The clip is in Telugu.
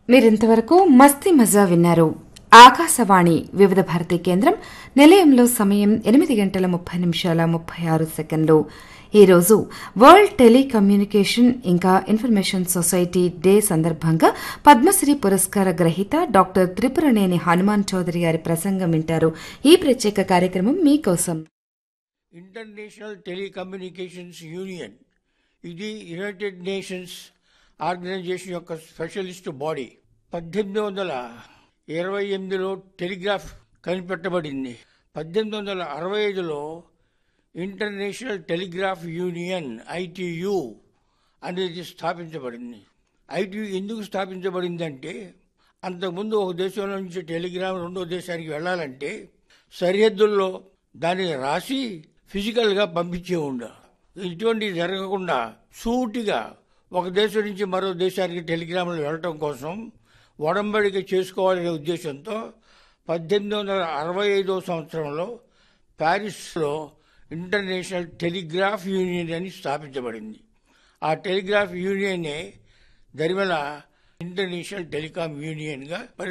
మీరింతవరకు మస్తి మజా విన్నారు ఆకాశవాణి వివిధ భారతి కేంద్రం నిలయంలో సమయం ఎనిమిది గంటల ముప్పై నిమిషాల ముప్పై ఆరు సెకండ్లు ఈరోజు వరల్డ్ టెలికమ్యూనికేషన్ ఇంకా ఇన్ఫర్మేషన్ సొసైటీ డే సందర్భంగా పద్మశ్రీ పురస్కార గ్రహీత డాక్టర్ త్రిపురనేని హనుమాన్ చౌదరి గారి ప్రసంగం వింటారు ఈ ప్రత్యేక కార్యక్రమం మీకోసం ఇంటర్నేషనల్ టెలికమ్యూనికేషన్స్ యూనియన్ ఇది యునైటెడ్ నేషన్స్ ఆర్గనైజేషన్ యొక్క స్పెషలిస్ట్ బాడీ పద్దెనిమిది వందల ఇరవై ఎనిమిదిలో టెలిగ్రాఫ్ కనిపెట్టబడింది పద్దెనిమిది వందల అరవై ఐదులో ఇంటర్నేషనల్ టెలిగ్రాఫ్ యూనియన్ ఐటియు అనేది స్థాపించబడింది ఐటియు ఎందుకు స్థాపించబడిందంటే అంతకుముందు ఒక దేశం నుంచి టెలిగ్రామ్ రెండో దేశానికి వెళ్ళాలంటే సరిహద్దుల్లో దానిని రాసి ఫిజికల్గా పంపించే ఉండ ఇటువంటివి జరగకుండా సూటిగా ఒక దేశం నుంచి మరో దేశానికి టెలిగ్రాములు వెళ్ళటం కోసం ఒడంబడిక చేసుకోవాలనే ఉద్దేశంతో పద్దెనిమిది వందల అరవై ఐదో సంవత్సరంలో ప్యారిస్లో ఇంటర్నేషనల్ టెలిగ్రాఫ్ యూనియన్ అని స్థాపించబడింది ఆ టెలిగ్రాఫ్ యూనియనే దరిమల ఇంటర్నేషనల్ టెలికాం యూనియన్గా